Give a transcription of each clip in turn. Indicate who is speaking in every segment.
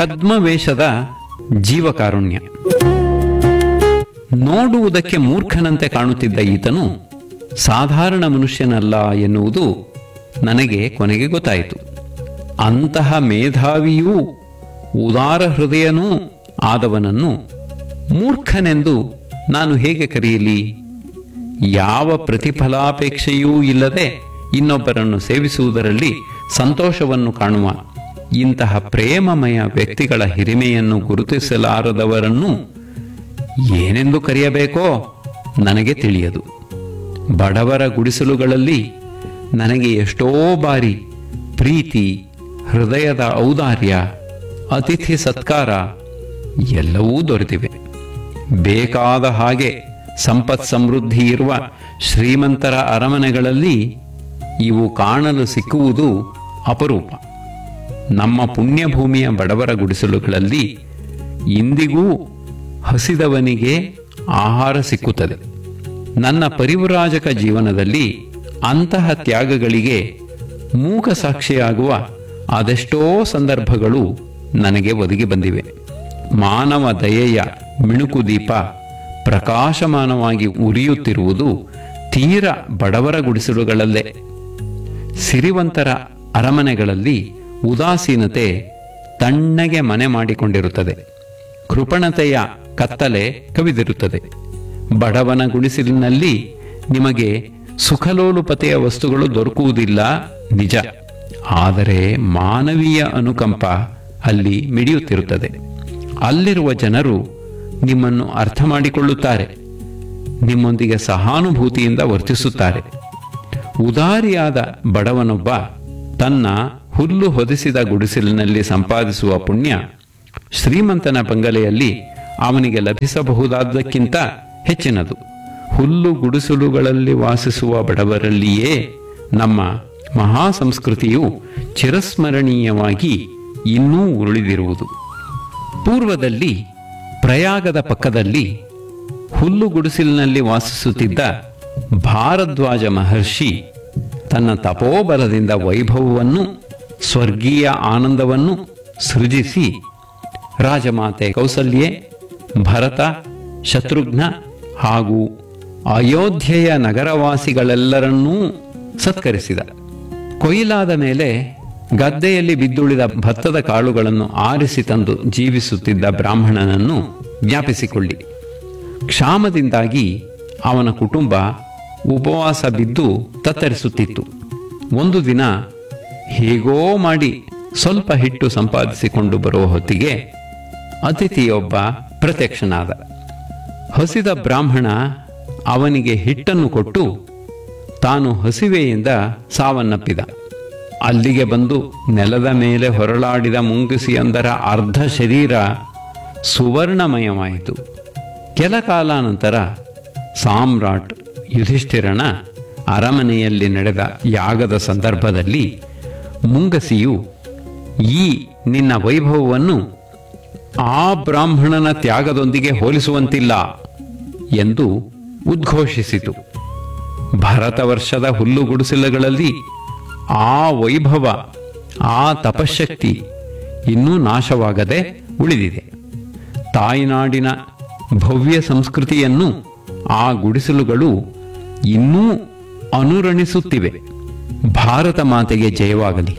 Speaker 1: ಛದ್ಮವೇಷದ ಜೀವಕಾರುಣ್ಯ ನೋಡುವುದಕ್ಕೆ ಮೂರ್ಖನಂತೆ ಕಾಣುತ್ತಿದ್ದ ಈತನು ಸಾಧಾರಣ ಮನುಷ್ಯನಲ್ಲ ಎನ್ನುವುದು ನನಗೆ ಕೊನೆಗೆ ಗೊತ್ತಾಯಿತು ಅಂತಹ ಮೇಧಾವಿಯೂ ಉದಾರ ಹೃದಯನೂ ಆದವನನ್ನು ಮೂರ್ಖನೆಂದು ನಾನು ಹೇಗೆ ಕರೆಯಲಿ ಯಾವ ಪ್ರತಿಫಲಾಪೇಕ್ಷೆಯೂ ಇಲ್ಲದೆ ಇನ್ನೊಬ್ಬರನ್ನು ಸೇವಿಸುವುದರಲ್ಲಿ ಸಂತೋಷವನ್ನು ಕಾಣುವ ಇಂತಹ ಪ್ರೇಮಮಯ ವ್ಯಕ್ತಿಗಳ ಹಿರಿಮೆಯನ್ನು ಗುರುತಿಸಲಾರದವರನ್ನು ಏನೆಂದು ಕರೆಯಬೇಕೋ ನನಗೆ ತಿಳಿಯದು ಬಡವರ ಗುಡಿಸಲುಗಳಲ್ಲಿ ನನಗೆ ಎಷ್ಟೋ ಬಾರಿ ಪ್ರೀತಿ ಹೃದಯದ ಔದಾರ್ಯ ಅತಿಥಿ ಸತ್ಕಾರ ಎಲ್ಲವೂ ದೊರೆತಿವೆ ಬೇಕಾದ ಹಾಗೆ ಸಂಪತ್ ಸಮೃದ್ಧಿ ಇರುವ ಶ್ರೀಮಂತರ ಅರಮನೆಗಳಲ್ಲಿ ಇವು ಕಾಣಲು ಸಿಕ್ಕುವುದು ಅಪರೂಪ ನಮ್ಮ ಪುಣ್ಯಭೂಮಿಯ ಬಡವರ ಗುಡಿಸಲುಗಳಲ್ಲಿ ಇಂದಿಗೂ ಹಸಿದವನಿಗೆ ಆಹಾರ ಸಿಕ್ಕುತ್ತದೆ ನನ್ನ ಪರಿವ್ರಾಜಕ ಜೀವನದಲ್ಲಿ ಅಂತಹ ತ್ಯಾಗಗಳಿಗೆ ಮೂಕ ಸಾಕ್ಷಿಯಾಗುವ ಅದೆಷ್ಟೋ ಸಂದರ್ಭಗಳು ನನಗೆ ಒದಗಿ ಬಂದಿವೆ ಮಾನವ ದಯೆಯ ಮಿಣುಕು ದೀಪ ಪ್ರಕಾಶಮಾನವಾಗಿ ಉರಿಯುತ್ತಿರುವುದು ತೀರ ಬಡವರ ಗುಡಿಸಲುಗಳಲ್ಲೇ ಸಿರಿವಂತರ ಅರಮನೆಗಳಲ್ಲಿ ಉದಾಸೀನತೆ ತಣ್ಣಗೆ ಮನೆ ಮಾಡಿಕೊಂಡಿರುತ್ತದೆ ಕೃಪಣತೆಯ ಕತ್ತಲೆ ಕವಿದಿರುತ್ತದೆ ಬಡವನ ಗುಡಿಸಲಿನಲ್ಲಿ ನಿಮಗೆ ಸುಖಲೋಲುಪತೆಯ ವಸ್ತುಗಳು ದೊರಕುವುದಿಲ್ಲ ನಿಜ ಆದರೆ ಮಾನವೀಯ ಅನುಕಂಪ ಅಲ್ಲಿ ಮಿಡಿಯುತ್ತಿರುತ್ತದೆ ಅಲ್ಲಿರುವ ಜನರು ನಿಮ್ಮನ್ನು ಅರ್ಥ ಮಾಡಿಕೊಳ್ಳುತ್ತಾರೆ ನಿಮ್ಮೊಂದಿಗೆ ಸಹಾನುಭೂತಿಯಿಂದ ವರ್ತಿಸುತ್ತಾರೆ ಉದಾರಿಯಾದ ಬಡವನೊಬ್ಬ ತನ್ನ ಹುಲ್ಲು ಹೊದಿಸಿದ ಗುಡಿಸಲಿನಲ್ಲಿ ಸಂಪಾದಿಸುವ ಪುಣ್ಯ ಶ್ರೀಮಂತನ ಬಂಗಲೆಯಲ್ಲಿ ಅವನಿಗೆ ಲಭಿಸಬಹುದಾದ್ದಕ್ಕಿಂತ ಹೆಚ್ಚಿನದು ಹುಲ್ಲು ಗುಡಿಸಲುಗಳಲ್ಲಿ ವಾಸಿಸುವ ಬಡವರಲ್ಲಿಯೇ ನಮ್ಮ ಮಹಾ ಸಂಸ್ಕೃತಿಯು ಚಿರಸ್ಮರಣೀಯವಾಗಿ ಇನ್ನೂ ಉರುಳಿದಿರುವುದು ಪೂರ್ವದಲ್ಲಿ ಪ್ರಯಾಗದ ಪಕ್ಕದಲ್ಲಿ ಹುಲ್ಲು ಗುಡಿಸಲಿನಲ್ಲಿ ವಾಸಿಸುತ್ತಿದ್ದ ಭಾರದ್ವಾಜ ಮಹರ್ಷಿ ತನ್ನ ತಪೋಬಲದಿಂದ ವೈಭವವನ್ನು ಸ್ವರ್ಗೀಯ ಆನಂದವನ್ನು ಸೃಜಿಸಿ ರಾಜಮಾತೆ ಕೌಸಲ್ಯೆ ಭರತ ಶತ್ರುಘ್ನ ಹಾಗೂ ಅಯೋಧ್ಯೆಯ ನಗರವಾಸಿಗಳೆಲ್ಲರನ್ನೂ ಸತ್ಕರಿಸಿದ ಕೊಯ್ಲಾದ ಮೇಲೆ ಗದ್ದೆಯಲ್ಲಿ ಬಿದ್ದುಳಿದ ಭತ್ತದ ಕಾಳುಗಳನ್ನು ಆರಿಸಿ ತಂದು ಜೀವಿಸುತ್ತಿದ್ದ ಬ್ರಾಹ್ಮಣನನ್ನು ಜ್ಞಾಪಿಸಿಕೊಳ್ಳಿ ಕ್ಷಾಮದಿಂದಾಗಿ ಅವನ ಕುಟುಂಬ ಉಪವಾಸ ಬಿದ್ದು ತತ್ತರಿಸುತ್ತಿತ್ತು ಒಂದು ದಿನ ಹೇಗೋ ಮಾಡಿ ಸ್ವಲ್ಪ ಹಿಟ್ಟು ಸಂಪಾದಿಸಿಕೊಂಡು ಬರುವ ಹೊತ್ತಿಗೆ ಅತಿಥಿಯೊಬ್ಬ ಪ್ರತ್ಯಕ್ಷನಾದ ಹಸಿದ ಬ್ರಾಹ್ಮಣ ಅವನಿಗೆ ಹಿಟ್ಟನ್ನು ಕೊಟ್ಟು ತಾನು ಹಸಿವೆಯಿಂದ ಸಾವನ್ನಪ್ಪಿದ ಅಲ್ಲಿಗೆ ಬಂದು ನೆಲದ ಮೇಲೆ ಹೊರಳಾಡಿದ ಮುಂಗುಸಿಯೊಂದರ ಅರ್ಧ ಶರೀರ ಸುವರ್ಣಮಯವಾಯಿತು ಕೆಲ ಕಾಲಾನಂತರ ಸಾಮ್ರಾಟ್ ಯುಧಿಷ್ಠಿರನ ಅರಮನೆಯಲ್ಲಿ ನಡೆದ ಯಾಗದ ಸಂದರ್ಭದಲ್ಲಿ ಮುಂಗಸಿಯು ಈ ನಿನ್ನ ವೈಭವವನ್ನು ಆ ಬ್ರಾಹ್ಮಣನ ತ್ಯಾಗದೊಂದಿಗೆ ಹೋಲಿಸುವಂತಿಲ್ಲ ಎಂದು ಉದ್ಘೋಷಿಸಿತು ಭರತ ವರ್ಷದ ಹುಲ್ಲುಗುಡಿಸಲುಗಳಲ್ಲಿ ಆ ವೈಭವ ಆ ತಪಶಕ್ತಿ ಇನ್ನೂ ನಾಶವಾಗದೆ ಉಳಿದಿದೆ ತಾಯ್ನಾಡಿನ ಭವ್ಯ ಸಂಸ್ಕೃತಿಯನ್ನು ಆ ಗುಡಿಸಲುಗಳು ಇನ್ನೂ ಅನುರಣಿಸುತ್ತಿವೆ ಭಾರತ ಮಾತೆಗೆ ಜಯವಾಗಲಿ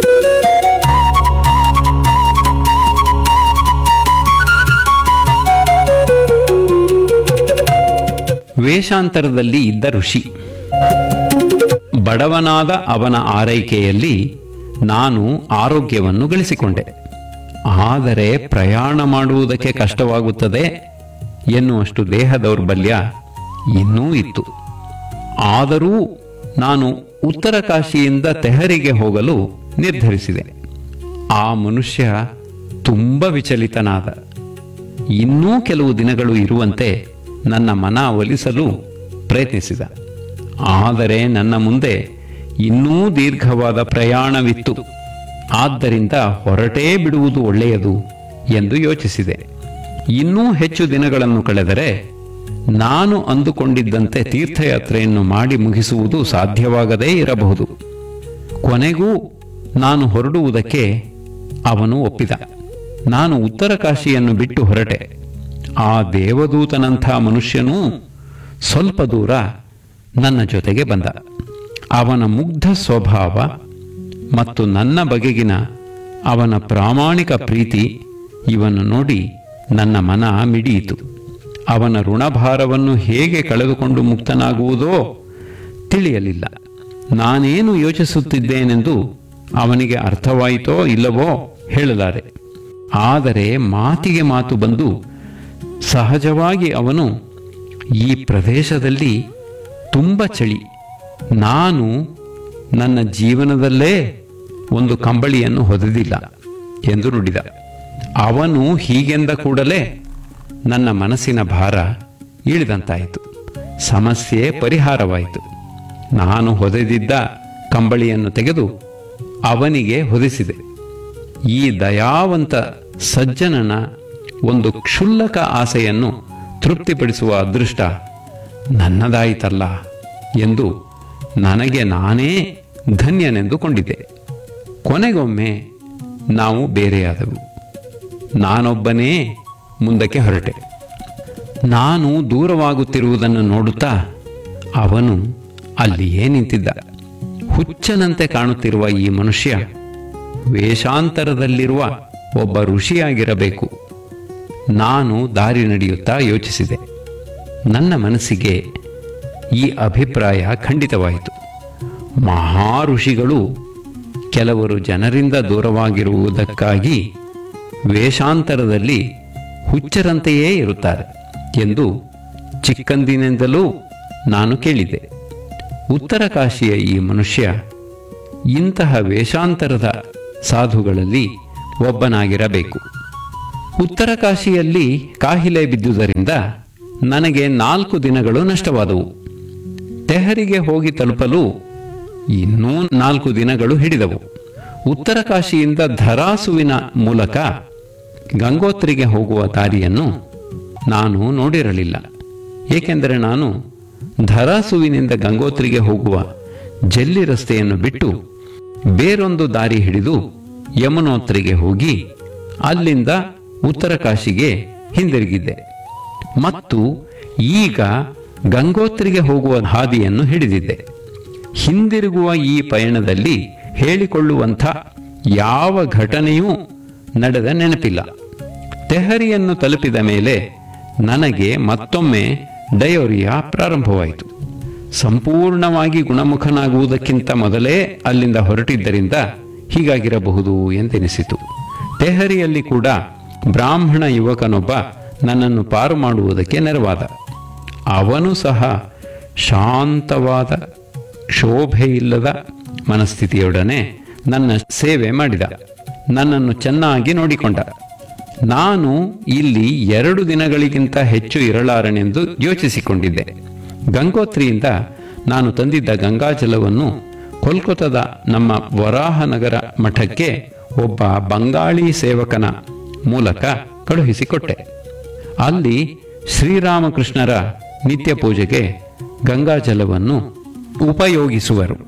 Speaker 1: ವೇಷಾಂತರದಲ್ಲಿ ಇದ್ದ ಋಷಿ ಬಡವನಾದ ಅವನ ಆರೈಕೆಯಲ್ಲಿ ನಾನು ಆರೋಗ್ಯವನ್ನು ಗಳಿಸಿಕೊಂಡೆ ಆದರೆ ಪ್ರಯಾಣ ಮಾಡುವುದಕ್ಕೆ ಕಷ್ಟವಾಗುತ್ತದೆ ಎನ್ನುವಷ್ಟು ದೇಹ ದೌರ್ಬಲ್ಯ ಇನ್ನೂ ಇತ್ತು ಆದರೂ ನಾನು ಉತ್ತರ ಕಾಶಿಯಿಂದ ತೆಹರಿಗೆ ಹೋಗಲು ನಿರ್ಧರಿಸಿದೆ ಆ ಮನುಷ್ಯ ತುಂಬ ವಿಚಲಿತನಾದ ಇನ್ನೂ ಕೆಲವು ದಿನಗಳು ಇರುವಂತೆ ನನ್ನ ಮನ ಒಲಿಸಲು ಪ್ರಯತ್ನಿಸಿದ ಆದರೆ ನನ್ನ ಮುಂದೆ ಇನ್ನೂ ದೀರ್ಘವಾದ ಪ್ರಯಾಣವಿತ್ತು ಆದ್ದರಿಂದ ಹೊರಟೇ ಬಿಡುವುದು ಒಳ್ಳೆಯದು ಎಂದು ಯೋಚಿಸಿದೆ ಇನ್ನೂ ಹೆಚ್ಚು ದಿನಗಳನ್ನು ಕಳೆದರೆ ನಾನು ಅಂದುಕೊಂಡಿದ್ದಂತೆ ತೀರ್ಥಯಾತ್ರೆಯನ್ನು ಮಾಡಿ ಮುಗಿಸುವುದು ಸಾಧ್ಯವಾಗದೇ ಇರಬಹುದು ಕೊನೆಗೂ ನಾನು ಹೊರಡುವುದಕ್ಕೆ ಅವನು ಒಪ್ಪಿದ ನಾನು ಉತ್ತರ ಕಾಶಿಯನ್ನು ಬಿಟ್ಟು ಹೊರಟೆ ಆ ದೇವದೂತನಂಥ ಮನುಷ್ಯನೂ ಸ್ವಲ್ಪ ದೂರ ನನ್ನ ಜೊತೆಗೆ ಬಂದ ಅವನ ಮುಗ್ಧ ಸ್ವಭಾವ ಮತ್ತು ನನ್ನ ಬಗೆಗಿನ ಅವನ ಪ್ರಾಮಾಣಿಕ ಪ್ರೀತಿ ಇವನ್ನು ನೋಡಿ ನನ್ನ ಮನ ಮಿಡಿಯಿತು ಅವನ ಋಣಭಾರವನ್ನು ಹೇಗೆ ಕಳೆದುಕೊಂಡು ಮುಕ್ತನಾಗುವುದೋ ತಿಳಿಯಲಿಲ್ಲ ನಾನೇನು ಯೋಚಿಸುತ್ತಿದ್ದೇನೆಂದು ಅವನಿಗೆ ಅರ್ಥವಾಯಿತೋ ಇಲ್ಲವೋ ಹೇಳಲಾರೆ ಆದರೆ ಮಾತಿಗೆ ಮಾತು ಬಂದು ಸಹಜವಾಗಿ ಅವನು ಈ ಪ್ರದೇಶದಲ್ಲಿ ತುಂಬ ಚಳಿ ನಾನು ನನ್ನ ಜೀವನದಲ್ಲೇ ಒಂದು ಕಂಬಳಿಯನ್ನು ಹೊದೆದಿಲ್ಲ ಎಂದು ನುಡಿದ ಅವನು ಹೀಗೆಂದ ಕೂಡಲೇ ನನ್ನ ಮನಸ್ಸಿನ ಭಾರ ಇಳಿದಂತಾಯಿತು ಸಮಸ್ಯೆ ಪರಿಹಾರವಾಯಿತು ನಾನು ಹೊದೆದಿದ್ದ ಕಂಬಳಿಯನ್ನು ತೆಗೆದು ಅವನಿಗೆ ಹೊದಿಸಿದೆ ಈ ದಯಾವಂತ ಸಜ್ಜನನ ಒಂದು ಕ್ಷುಲ್ಲಕ ಆಸೆಯನ್ನು ತೃಪ್ತಿಪಡಿಸುವ ಅದೃಷ್ಟ ನನ್ನದಾಯಿತಲ್ಲ ಎಂದು ನನಗೆ ನಾನೇ ಧನ್ಯನೆಂದುಕೊಂಡಿದ್ದೆ ಕೊನೆಗೊಮ್ಮೆ ನಾವು ಬೇರೆಯಾದೆವು ನಾನೊಬ್ಬನೇ ಮುಂದಕ್ಕೆ ಹೊರಟೆ ನಾನು ದೂರವಾಗುತ್ತಿರುವುದನ್ನು ನೋಡುತ್ತಾ ಅವನು ಅಲ್ಲಿಯೇ ನಿಂತಿದ್ದ ಹುಚ್ಚನಂತೆ ಕಾಣುತ್ತಿರುವ ಈ ಮನುಷ್ಯ ವೇಷಾಂತರದಲ್ಲಿರುವ ಒಬ್ಬ ಋಷಿಯಾಗಿರಬೇಕು ನಾನು ದಾರಿ ನಡೆಯುತ್ತಾ ಯೋಚಿಸಿದೆ ನನ್ನ ಮನಸ್ಸಿಗೆ ಈ ಅಭಿಪ್ರಾಯ ಖಂಡಿತವಾಯಿತು ಮಹಾ ಋಷಿಗಳು ಕೆಲವರು ಜನರಿಂದ ದೂರವಾಗಿರುವುದಕ್ಕಾಗಿ ವೇಷಾಂತರದಲ್ಲಿ ಹುಚ್ಚರಂತೆಯೇ ಇರುತ್ತಾರೆ ಎಂದು ಚಿಕ್ಕಂದಿನಿಂದಲೂ ನಾನು ಕೇಳಿದೆ ಉತ್ತರ ಕಾಶಿಯ ಈ ಮನುಷ್ಯ ಇಂತಹ ವೇಷಾಂತರದ ಸಾಧುಗಳಲ್ಲಿ ಒಬ್ಬನಾಗಿರಬೇಕು ಉತ್ತರ ಕಾಶಿಯಲ್ಲಿ ಕಾಹಿಲೆ ಬಿದ್ದುದರಿಂದ ನನಗೆ ನಾಲ್ಕು ದಿನಗಳು ನಷ್ಟವಾದವು ತೆಹರಿಗೆ ಹೋಗಿ ತಲುಪಲು ಇನ್ನೂ ನಾಲ್ಕು ದಿನಗಳು ಹಿಡಿದವು ಉತ್ತರ ಕಾಶಿಯಿಂದ ಧರಾಸುವಿನ ಮೂಲಕ ಗಂಗೋತ್ರಿಗೆ ಹೋಗುವ ದಾರಿಯನ್ನು ನಾನು ನೋಡಿರಲಿಲ್ಲ ಏಕೆಂದರೆ ನಾನು ಧರಾಸುವಿನಿಂದ ಗಂಗೋತ್ರಿಗೆ ಹೋಗುವ ಜಲ್ಲಿ ರಸ್ತೆಯನ್ನು ಬಿಟ್ಟು ಬೇರೊಂದು ದಾರಿ ಹಿಡಿದು ಯಮುನೋತ್ರಿಗೆ ಹೋಗಿ ಅಲ್ಲಿಂದ ಉತ್ತರ ಕಾಶಿಗೆ ಹಿಂದಿರುಗಿದ್ದೆ ಮತ್ತು ಈಗ ಗಂಗೋತ್ರಿಗೆ ಹೋಗುವ ಹಾದಿಯನ್ನು ಹಿಡಿದಿದ್ದೆ ಹಿಂದಿರುಗುವ ಈ ಪಯಣದಲ್ಲಿ ಹೇಳಿಕೊಳ್ಳುವಂಥ ಯಾವ ಘಟನೆಯೂ ನಡೆದ ನೆನಪಿಲ್ಲ ತೆಹರಿಯನ್ನು ತಲುಪಿದ ಮೇಲೆ ನನಗೆ ಮತ್ತೊಮ್ಮೆ ಡಯೋರಿಯಾ ಪ್ರಾರಂಭವಾಯಿತು ಸಂಪೂರ್ಣವಾಗಿ ಗುಣಮುಖನಾಗುವುದಕ್ಕಿಂತ ಮೊದಲೇ ಅಲ್ಲಿಂದ ಹೊರಟಿದ್ದರಿಂದ ಹೀಗಾಗಿರಬಹುದು ಎಂದೆನಿಸಿತು ತೆಹರಿಯಲ್ಲಿ ಕೂಡ ಬ್ರಾಹ್ಮಣ ಯುವಕನೊಬ್ಬ ನನ್ನನ್ನು ಪಾರು ಮಾಡುವುದಕ್ಕೆ ನೆರವಾದ ಅವನು ಸಹ ಶಾಂತವಾದ ಶೋಭೆಯಿಲ್ಲದ ಮನಸ್ಥಿತಿಯೊಡನೆ ನನ್ನ ಸೇವೆ ಮಾಡಿದ ನನ್ನನ್ನು ಚೆನ್ನಾಗಿ ನೋಡಿಕೊಂಡ ನಾನು ಇಲ್ಲಿ ಎರಡು ದಿನಗಳಿಗಿಂತ ಹೆಚ್ಚು ಇರಲಾರನೆಂದು ಯೋಚಿಸಿಕೊಂಡಿದ್ದೆ ಗಂಗೋತ್ರಿಯಿಂದ ನಾನು ತಂದಿದ್ದ ಗಂಗಾಜಲವನ್ನು ಕೋಲ್ಕತ್ತಾದ ನಮ್ಮ ವರಾಹನಗರ ಮಠಕ್ಕೆ ಒಬ್ಬ ಬಂಗಾಳಿ ಸೇವಕನ ಮೂಲಕ ಕಳುಹಿಸಿಕೊಟ್ಟೆ ಅಲ್ಲಿ ಶ್ರೀರಾಮಕೃಷ್ಣರ ನಿತ್ಯ ಪೂಜೆಗೆ ಗಂಗಾಜಲವನ್ನು ಉಪಯೋಗಿಸುವರು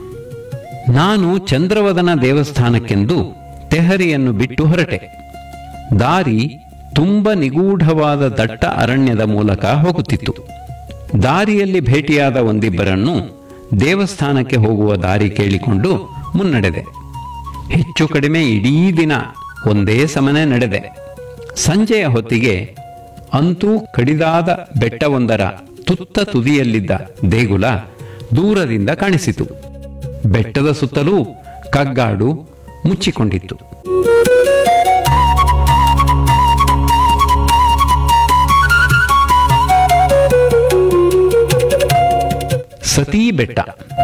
Speaker 1: ನಾನು ಚಂದ್ರವದನ ದೇವಸ್ಥಾನಕ್ಕೆಂದು ತೆಹರಿಯನ್ನು ಬಿಟ್ಟು ಹೊರಟೆ ದಾರಿ ತುಂಬ ನಿಗೂಢವಾದ ದಟ್ಟ ಅರಣ್ಯದ ಮೂಲಕ ಹೋಗುತ್ತಿತ್ತು ದಾರಿಯಲ್ಲಿ ಭೇಟಿಯಾದ ಒಂದಿಬ್ಬರನ್ನು ದೇವಸ್ಥಾನಕ್ಕೆ ಹೋಗುವ ದಾರಿ ಕೇಳಿಕೊಂಡು ಮುನ್ನಡೆದೆ ಹೆಚ್ಚು ಕಡಿಮೆ ಇಡೀ ದಿನ ಒಂದೇ ಸಮನೆ ನಡೆದೆ ಸಂಜೆಯ ಹೊತ್ತಿಗೆ ಅಂತೂ ಕಡಿದಾದ ಬೆಟ್ಟವೊಂದರ ತುತ್ತ ತುದಿಯಲ್ಲಿದ್ದ ದೇಗುಲ ದೂರದಿಂದ ಕಾಣಿಸಿತು ಬೆಟ್ಟದ ಸುತ್ತಲೂ ಕಗ್ಗಾಡು ಮುಚ್ಚಿಕೊಂಡಿತ್ತು ಸತೀ ಬೆಟ್ಟ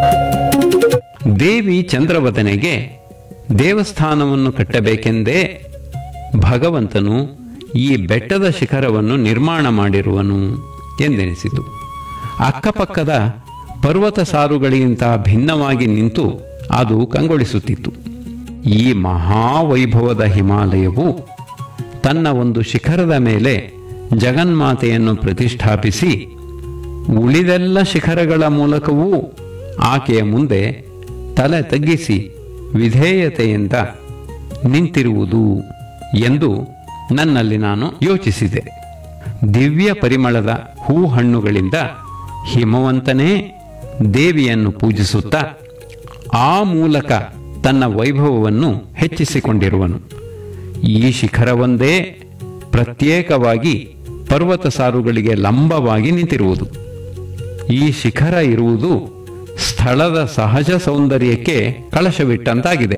Speaker 1: ದೇವಿ ಚಂದ್ರವದನೆಗೆ ದೇವಸ್ಥಾನವನ್ನು ಕಟ್ಟಬೇಕೆಂದೇ ಭಗವಂತನು ಈ ಬೆಟ್ಟದ ಶಿಖರವನ್ನು ನಿರ್ಮಾಣ ಮಾಡಿರುವನು ಎಂದೆನಿಸಿತು ಅಕ್ಕಪಕ್ಕದ ಪರ್ವತ ಸಾರುಗಳಿಗಿಂತ ಭಿನ್ನವಾಗಿ ನಿಂತು ಅದು ಕಂಗೊಳಿಸುತ್ತಿತ್ತು ಈ ಮಹಾವೈಭವದ ಹಿಮಾಲಯವು ತನ್ನ ಒಂದು ಶಿಖರದ ಮೇಲೆ ಜಗನ್ಮಾತೆಯನ್ನು ಪ್ರತಿಷ್ಠಾಪಿಸಿ ಉಳಿದೆಲ್ಲ ಶಿಖರಗಳ ಮೂಲಕವೂ ಆಕೆಯ ಮುಂದೆ ತಲೆ ತಗ್ಗಿಸಿ ವಿಧೇಯತೆಯಿಂದ ನಿಂತಿರುವುದು ಎಂದು ನನ್ನಲ್ಲಿ ನಾನು ಯೋಚಿಸಿದೆ ದಿವ್ಯ ಪರಿಮಳದ ಹೂ ಹಣ್ಣುಗಳಿಂದ ಹಿಮವಂತನೇ ದೇವಿಯನ್ನು ಪೂಜಿಸುತ್ತಾ ಆ ಮೂಲಕ ತನ್ನ ವೈಭವವನ್ನು ಹೆಚ್ಚಿಸಿಕೊಂಡಿರುವನು ಈ ಶಿಖರವೊಂದೇ ಪ್ರತ್ಯೇಕವಾಗಿ ಪರ್ವತ ಸಾರುಗಳಿಗೆ ಲಂಬವಾಗಿ ನಿಂತಿರುವುದು ಈ ಶಿಖರ ಇರುವುದು ಸ್ಥಳದ ಸಹಜ ಸೌಂದರ್ಯಕ್ಕೆ ಕಳಶವಿಟ್ಟಂತಾಗಿದೆ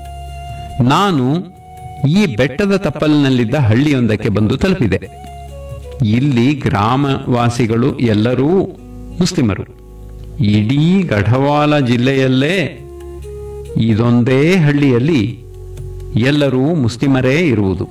Speaker 1: ನಾನು ಈ ಬೆಟ್ಟದ ತಪ್ಪಲಿನಲ್ಲಿದ್ದ ಹಳ್ಳಿಯೊಂದಕ್ಕೆ ಬಂದು ತಲುಪಿದೆ ಇಲ್ಲಿ ಗ್ರಾಮವಾಸಿಗಳು ಎಲ್ಲರೂ ಮುಸ್ಲಿಮರು ಇಡೀ ಗಢವಾಲ ಜಿಲ್ಲೆಯಲ್ಲೇ ಇದೊಂದೇ ಹಳ್ಳಿಯಲ್ಲಿ ಎಲ್ಲರೂ ಮುಸ್ಲಿಮರೇ ಇರುವುದು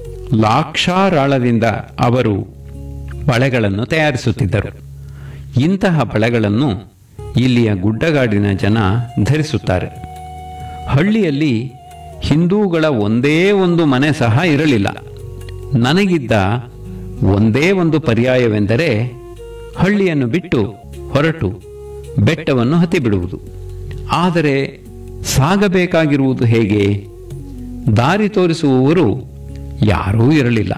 Speaker 1: ಲಾಕ್ಷಾರಾಳದಿಂದ ಅವರು ಬಳೆಗಳನ್ನು ತಯಾರಿಸುತ್ತಿದ್ದರು ಇಂತಹ ಬಳೆಗಳನ್ನು ಇಲ್ಲಿಯ ಗುಡ್ಡಗಾಡಿನ ಜನ ಧರಿಸುತ್ತಾರೆ ಹಳ್ಳಿಯಲ್ಲಿ ಹಿಂದೂಗಳ ಒಂದೇ ಒಂದು ಮನೆ ಸಹ ಇರಲಿಲ್ಲ ನನಗಿದ್ದ ಒಂದೇ ಒಂದು ಪರ್ಯಾಯವೆಂದರೆ ಹಳ್ಳಿಯನ್ನು ಬಿಟ್ಟು ಹೊರಟು ಬೆಟ್ಟವನ್ನು ಹತ್ತಿಬಿಡುವುದು ಆದರೆ ಸಾಗಬೇಕಾಗಿರುವುದು ಹೇಗೆ ದಾರಿ ತೋರಿಸುವವರು ಯಾರೂ ಇರಲಿಲ್ಲ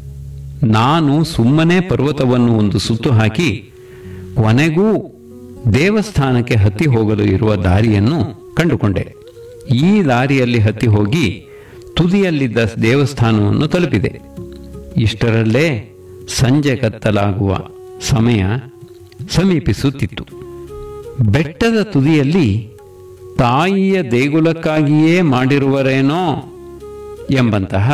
Speaker 1: ನಾನು ಸುಮ್ಮನೆ ಪರ್ವತವನ್ನು ಒಂದು ಸುತ್ತು ಹಾಕಿ ಕೊನೆಗೂ ದೇವಸ್ಥಾನಕ್ಕೆ ಹತ್ತಿ ಹೋಗಲು ಇರುವ ದಾರಿಯನ್ನು ಕಂಡುಕೊಂಡೆ ಈ ದಾರಿಯಲ್ಲಿ ಹತ್ತಿ ಹೋಗಿ ತುದಿಯಲ್ಲಿದ್ದ ದೇವಸ್ಥಾನವನ್ನು ತಲುಪಿದೆ ಇಷ್ಟರಲ್ಲೇ ಸಂಜೆ ಕತ್ತಲಾಗುವ ಸಮಯ ಸಮೀಪಿಸುತ್ತಿತ್ತು ಬೆಟ್ಟದ ತುದಿಯಲ್ಲಿ ತಾಯಿಯ ದೇಗುಲಕ್ಕಾಗಿಯೇ ಮಾಡಿರುವರೇನೋ ಎಂಬಂತಹ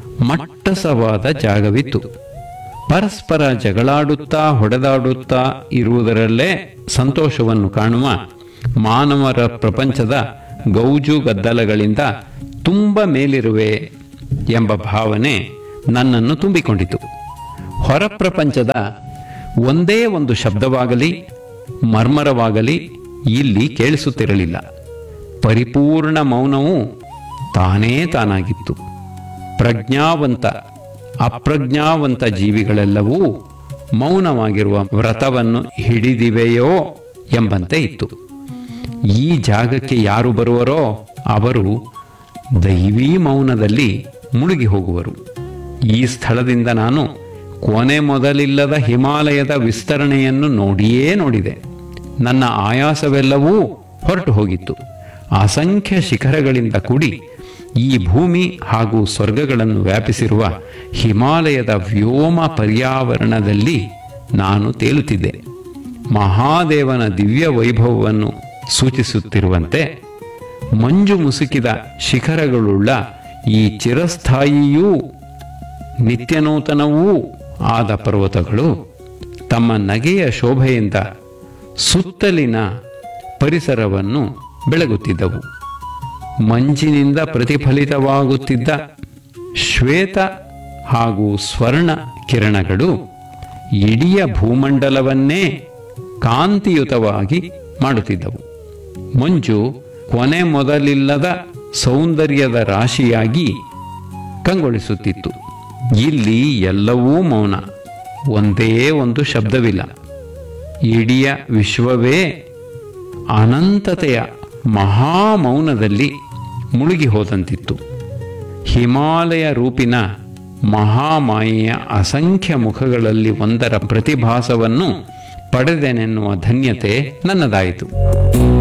Speaker 1: ಮಟ್ಟಸವಾದ ಜಾಗವಿತ್ತು ಪರಸ್ಪರ ಜಗಳಾಡುತ್ತಾ ಹೊಡೆದಾಡುತ್ತಾ ಇರುವುದರಲ್ಲೇ ಸಂತೋಷವನ್ನು ಕಾಣುವ ಮಾನವರ ಪ್ರಪಂಚದ ಗೌಜು ಗದ್ದಲಗಳಿಂದ ತುಂಬ ಮೇಲಿರುವೆ ಎಂಬ ಭಾವನೆ ನನ್ನನ್ನು ತುಂಬಿಕೊಂಡಿತು ಹೊರ ಪ್ರಪಂಚದ ಒಂದೇ ಒಂದು ಶಬ್ದವಾಗಲಿ ಮರ್ಮರವಾಗಲಿ ಇಲ್ಲಿ ಕೇಳಿಸುತ್ತಿರಲಿಲ್ಲ ಪರಿಪೂರ್ಣ ಮೌನವು ತಾನೇ ತಾನಾಗಿತ್ತು ಪ್ರಜ್ಞಾವಂತ ಅಪ್ರಜ್ಞಾವಂತ ಜೀವಿಗಳೆಲ್ಲವೂ ಮೌನವಾಗಿರುವ ವ್ರತವನ್ನು ಹಿಡಿದಿವೆಯೋ ಎಂಬಂತೆ ಇತ್ತು ಈ ಜಾಗಕ್ಕೆ ಯಾರು ಬರುವರೋ ಅವರು ದೈವೀ ಮೌನದಲ್ಲಿ ಮುಳುಗಿ ಹೋಗುವರು ಈ ಸ್ಥಳದಿಂದ ನಾನು ಕೊನೆ ಮೊದಲಿಲ್ಲದ ಹಿಮಾಲಯದ ವಿಸ್ತರಣೆಯನ್ನು ನೋಡಿಯೇ ನೋಡಿದೆ ನನ್ನ ಆಯಾಸವೆಲ್ಲವೂ ಹೊರಟು ಹೋಗಿತ್ತು ಅಸಂಖ್ಯ ಶಿಖರಗಳಿಂದ ಕೂಡಿ ಈ ಭೂಮಿ ಹಾಗೂ ಸ್ವರ್ಗಗಳನ್ನು ವ್ಯಾಪಿಸಿರುವ ಹಿಮಾಲಯದ ವ್ಯೋಮ ಪರ್ಯಾವರಣದಲ್ಲಿ ನಾನು ತೇಲುತ್ತಿದ್ದೆ ಮಹಾದೇವನ ದಿವ್ಯ ವೈಭವವನ್ನು ಸೂಚಿಸುತ್ತಿರುವಂತೆ ಮಂಜು ಮುಸುಕಿದ ಶಿಖರಗಳುಳ್ಳ ಈ ಚಿರಸ್ಥಾಯಿಯೂ ನಿತ್ಯನೂತನವೂ ಆದ ಪರ್ವತಗಳು ತಮ್ಮ ನಗೆಯ ಶೋಭೆಯಿಂದ ಸುತ್ತಲಿನ ಪರಿಸರವನ್ನು ಬೆಳಗುತ್ತಿದ್ದವು ಮಂಜಿನಿಂದ ಪ್ರತಿಫಲಿತವಾಗುತ್ತಿದ್ದ ಶ್ವೇತ ಹಾಗೂ ಸ್ವರ್ಣ ಕಿರಣಗಳು ಇಡೀ ಭೂಮಂಡಲವನ್ನೇ ಕಾಂತಿಯುತವಾಗಿ ಮಾಡುತ್ತಿದ್ದವು ಮಂಜು ಕೊನೆ ಮೊದಲಿಲ್ಲದ ಸೌಂದರ್ಯದ ರಾಶಿಯಾಗಿ ಕಂಗೊಳಿಸುತ್ತಿತ್ತು ಇಲ್ಲಿ ಎಲ್ಲವೂ ಮೌನ ಒಂದೇ ಒಂದು ಶಬ್ದವಿಲ್ಲ ಇಡೀ ವಿಶ್ವವೇ ಅನಂತತೆಯ ಮಹಾಮೌನದಲ್ಲಿ ಮುಳುಗಿ ಹೋದಂತಿತ್ತು ಹಿಮಾಲಯ ರೂಪಿನ ಮಹಾಮಾಯೆಯ ಅಸಂಖ್ಯ ಮುಖಗಳಲ್ಲಿ ಒಂದರ ಪ್ರತಿಭಾಸವನ್ನು ಪಡೆದೆನೆನ್ನುವ ಧನ್ಯತೆ ನನ್ನದಾಯಿತು